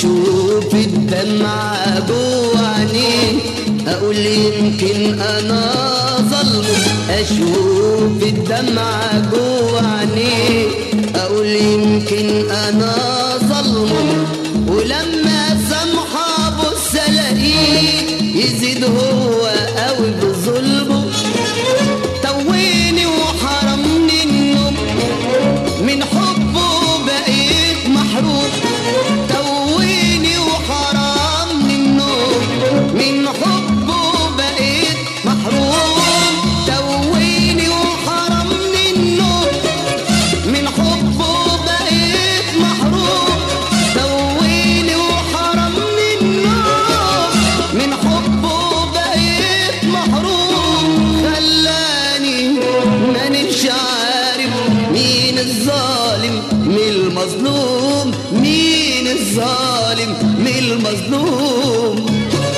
اشوف الدمعة جوه عينيه اقول يمكن انا ظلمه اشوف الدمعة جوه عينيه اقول يمكن انا ظلمه ولما سامحه ابص الاقيه يزيد هو قوي بظلمه تويني وحرمني النوم من حبه بقيت محروم تويني وحرمني النوم من حبه بقيت محروم تويني وحرمني النوم من حبه بقيت محروم تويني وحرمني النوم من حبه بقيت محروم خلاني مانيش عارف مين الظالم مين المظلوم مين الظالم مين المظلوم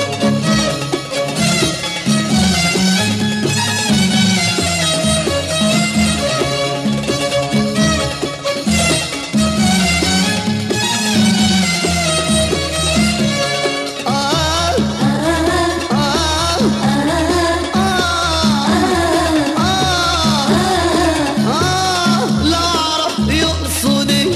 آه آه آه لا أعرف يقصد إيه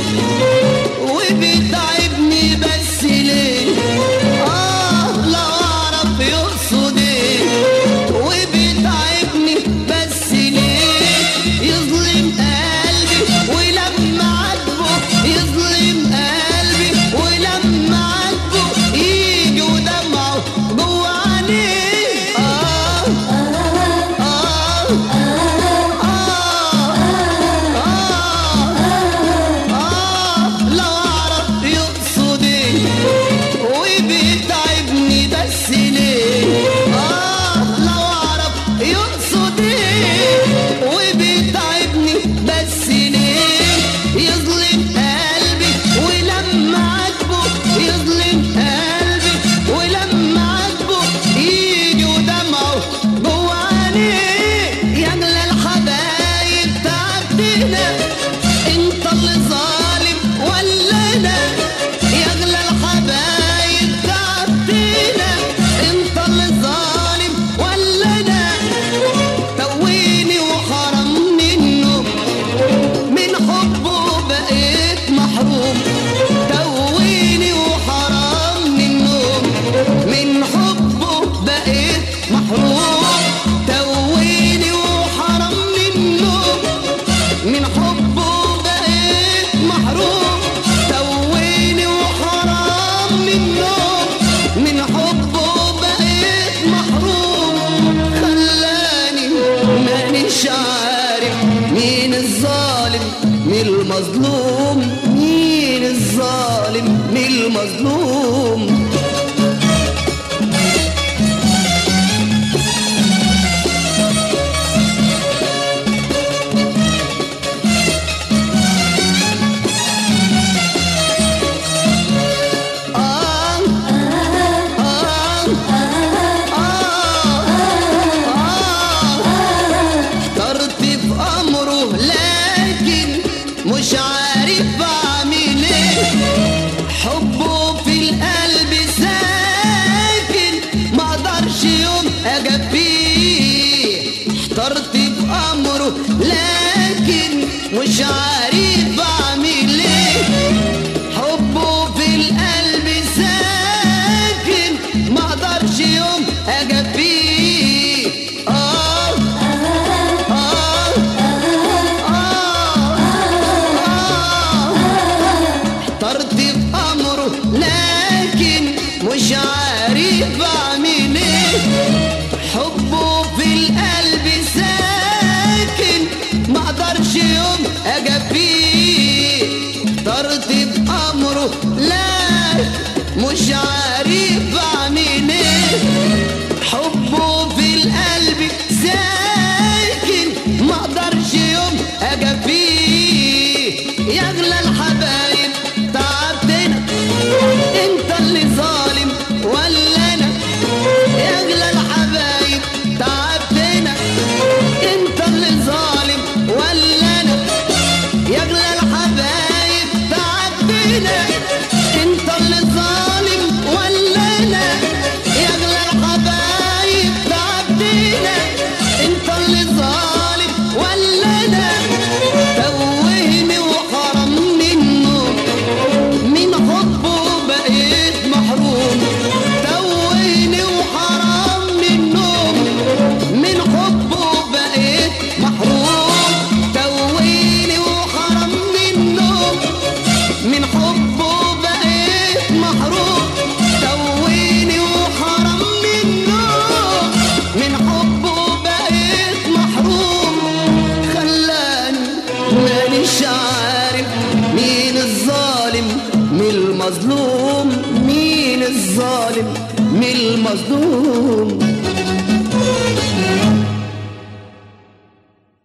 وبيتعبني بس ليه آه لا أعرف يقصد إيه وبيتعبني بس ليه يظلم قلبي ولما عاتبه يظلم قلبي ولما عاتبه يجي ودمعه جوه عينيه آه آه آه لو أعرف يقصد إيه وبيتعبني بس ليه آه لو أعرف يقصد إيه وبيتعبني بس ليه يظلم قلبي ولما عاتبه يظلم قلبي ولما عاتبه يجي ودمعه جوه عينيه يغلى الحبايب تعبتنا انت اللي ظالم ولا انا يغلى الحبايب تعبتنا انت اللي ظالم ولا انا تويني وحرمني النوم من حبه بقيت محروم تويني وحرمني النوم من حبه بقيت محروم تويني وحرمني النوم من حبه بقيت محروم تويني وحرمني النوم من حبه بقيت محروم خلاني مانيش عارف مين الظالم مين المظلوم مين الظالم مين المظلوم آه آه احترت في امره لكن مش عارف المظلوم مين الظالم مين المظلوم